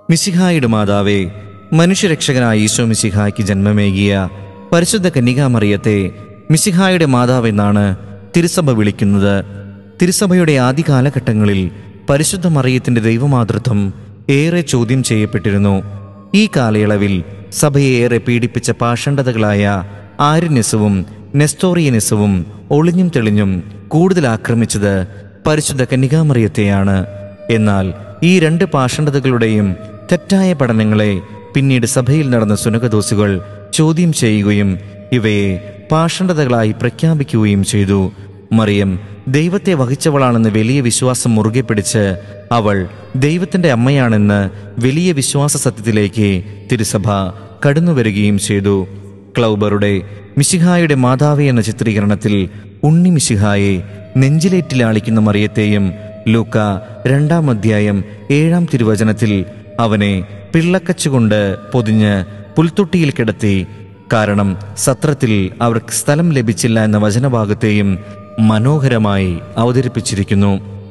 മിശിഹായുടെ മാതാവേ മനുഷ്യരക്ഷകനായ ഈശോ മിശിഹായ്ക്ക് ജന്മമേകിയ പരിശുദ്ധ കന്യകാമറിയത്തെ മിശിഹായുടെ മാതാവെന്നാണ് തിരുസഭ വിളിക്കുന്നത് തിരുസഭയുടെ ആദ്യ കാലഘട്ടങ്ങളിൽ പരിശുദ്ധ മറിയത്തിന്റെ ദൈവമാതൃത്വം ഏറെ ചോദ്യം ചെയ്യപ്പെട്ടിരുന്നു ഈ കാലയളവിൽ സഭയെ ഏറെ പീഡിപ്പിച്ച പാഷണ്ഡതകളായ ആര്യനിസവും നെസ്തോറിയനിസവും ഒളിഞ്ഞും തെളിഞ്ഞും കൂടുതൽ ആക്രമിച്ചത് പരിശുദ്ധ കന്യകാമറിയത്തെയാണ് എന്നാൽ ഈ രണ്ട് പാഷണ്ഡതകളുടെയും തെറ്റായ പഠനങ്ങളെ പിന്നീട് സഭയിൽ നടന്ന സുനകദോസുകൾ ചോദ്യം ചെയ്യുകയും ഇവയെ പാഷണ്ഡതകളായി പ്രഖ്യാപിക്കുകയും ചെയ്തു മറിയം ദൈവത്തെ വഹിച്ചവളാണെന്ന് വലിയ വിശ്വാസം മുറുകെ പിടിച്ച് അവൾ ദൈവത്തിന്റെ അമ്മയാണെന്ന് വലിയ വിശ്വാസ സത്യത്തിലേക്ക് തിരുസഭ കടന്നുവരികയും ചെയ്തു ക്ലൗബറുടെ മിശിഹായുടെ മാതാവേ എന്ന ചിത്രീകരണത്തിൽ ഉണ്ണി മിശിഹായെ നെഞ്ചിലേറ്റിലാളിക്കുന്ന മറിയത്തെയും ലൂക്ക രണ്ടാം അധ്യായം ഏഴാം തിരുവചനത്തിൽ അവനെ പിള്ളക്കച്ചുകൊണ്ട് പൊതിഞ്ഞ് പുൽത്തൊട്ടിയിൽ കിടത്തി കാരണം സത്രത്തിൽ അവർക്ക് സ്ഥലം ലഭിച്ചില്ല എന്ന വചനഭാഗത്തെയും മനോഹരമായി അവതരിപ്പിച്ചിരിക്കുന്നു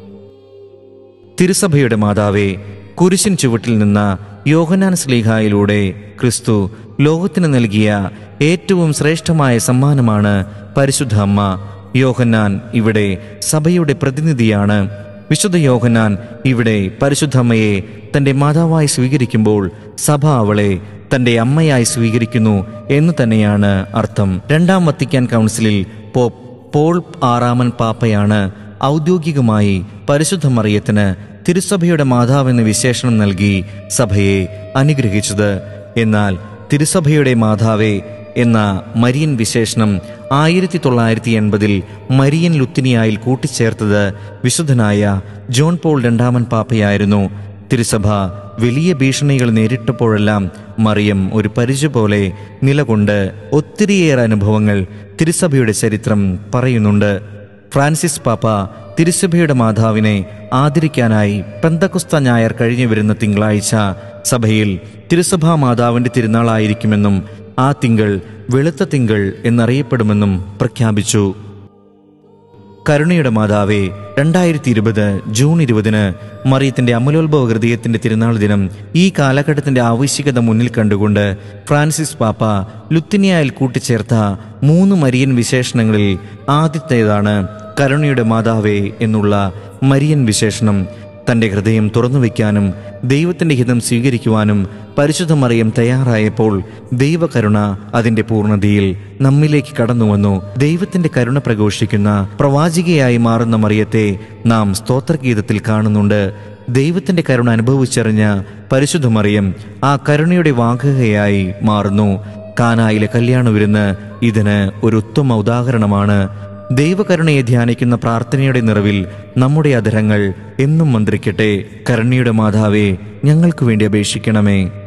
തിരുസഭയുടെ മാതാവേ കുരിശിൻ ചുവട്ടിൽ നിന്ന യോഹനാൻ സ്ലീഹായിലൂടെ ക്രിസ്തു ലോകത്തിന് നൽകിയ ഏറ്റവും ശ്രേഷ്ഠമായ സമ്മാനമാണ് പരിശുദ്ധ അമ്മ യോഹന്നാൻ ഇവിടെ സഭയുടെ പ്രതിനിധിയാണ് വിശുദ്ധ യോഹന്നാൻ ഇവിടെ പരിശുദ്ധ അമ്മയെ തന്റെ മാതാവായി സ്വീകരിക്കുമ്പോൾ സഭ അവളെ തന്റെ അമ്മയായി സ്വീകരിക്കുന്നു എന്ന് തന്നെയാണ് അർത്ഥം രണ്ടാം വത്തിക്കാൻ കൗൺസിലിൽ പോപ്പ് പോൾ ആറാമൻ പാപ്പയാണ് ഔദ്യോഗികമായി പരിശുദ്ധ മറിയത്തിന് തിരുസഭയുടെ മാതാവെന്ന് വിശേഷണം നൽകി സഭയെ അനുഗ്രഹിച്ചത് എന്നാൽ തിരുസഭയുടെ മാതാവേ എന്ന മരിയൻ വിശേഷണം ആയിരത്തി തൊള്ളായിരത്തി എൺപതിൽ മരിയൻ ലുത്തിനിയായിൽ കൂട്ടിച്ചേർത്തത് വിശുദ്ധനായ ജോൺ പോൾ രണ്ടാമൻ പാപ്പയായിരുന്നു തിരുസഭ വലിയ ഭീഷണികൾ നേരിട്ടപ്പോഴെല്ലാം മറിയം ഒരു പരിചയ പോലെ നിലകൊണ്ട് ഒത്തിരിയേറെ അനുഭവങ്ങൾ തിരുസഭയുടെ ചരിത്രം പറയുന്നുണ്ട് ഫ്രാൻസിസ് പാപ്പ തിരുസഭയുടെ മാതാവിനെ ആദരിക്കാനായി പെന്തക്കുസ്ത ഞായർ കഴിഞ്ഞു വരുന്ന തിങ്കളാഴ്ച സഭയിൽ തിരുസഭാ മാതാവിന്റെ തിരുനാളായിരിക്കുമെന്നും ആ തിങ്കൾ വെളുത്ത തിങ്കൾ എന്നറിയപ്പെടുമെന്നും പ്രഖ്യാപിച്ചു കരുണയുടെ മാതാവേ രണ്ടായിരത്തി ഇരുപത് ജൂൺ ഇരുപതിന് മറിയത്തിന്റെ അമലോത്ഭവ ഹൃദയത്തിന്റെ തിരുനാൾ ദിനം ഈ കാലഘട്ടത്തിന്റെ ആവശ്യകത മുന്നിൽ കണ്ടുകൊണ്ട് ഫ്രാൻസിസ് പാപ്പ ലുത്തിനിയായിൽ കൂട്ടിച്ചേർത്ത മൂന്ന് മരിയൻ വിശേഷണങ്ങളിൽ ആദ്യത്തേതാണ് കരുണയുടെ മാതാവേ എന്നുള്ള മരിയൻ വിശേഷണം തന്റെ ഹൃദയം തുറന്നു വയ്ക്കാനും ദൈവത്തിന്റെ ഹിതം സ്വീകരിക്കുവാനും പരിശുദ്ധ മറിയം തയ്യാറായപ്പോൾ ദൈവകരുണ അതിന്റെ പൂർണ്ണതയിൽ നമ്മിലേക്ക് കടന്നു വന്നു ദൈവത്തിന്റെ കരുണ പ്രഘോഷിക്കുന്ന പ്രവാചികയായി മാറുന്ന മറിയത്തെ നാം സ്തോത്രഗീതത്തിൽ കാണുന്നുണ്ട് ദൈവത്തിന്റെ കരുണ അനുഭവിച്ചറിഞ്ഞ പരിശുദ്ധ മറിയം ആ കരുണയുടെ വാഹകയായി മാറുന്നു കാനായിലെ കല്യാണ വിരുന്ന് ഇതിന് ഒരു ഉത്തമ ഉദാഹരണമാണ് ദൈവകരുണയെ ധ്യാനിക്കുന്ന പ്രാർത്ഥനയുടെ നിറവിൽ നമ്മുടെ അധരങ്ങൾ എന്നും മന്ത്രിക്കട്ടെ കരുണയുടെ മാതാവേ ഞങ്ങൾക്ക് വേണ്ടി അപേക്ഷിക്കണമേ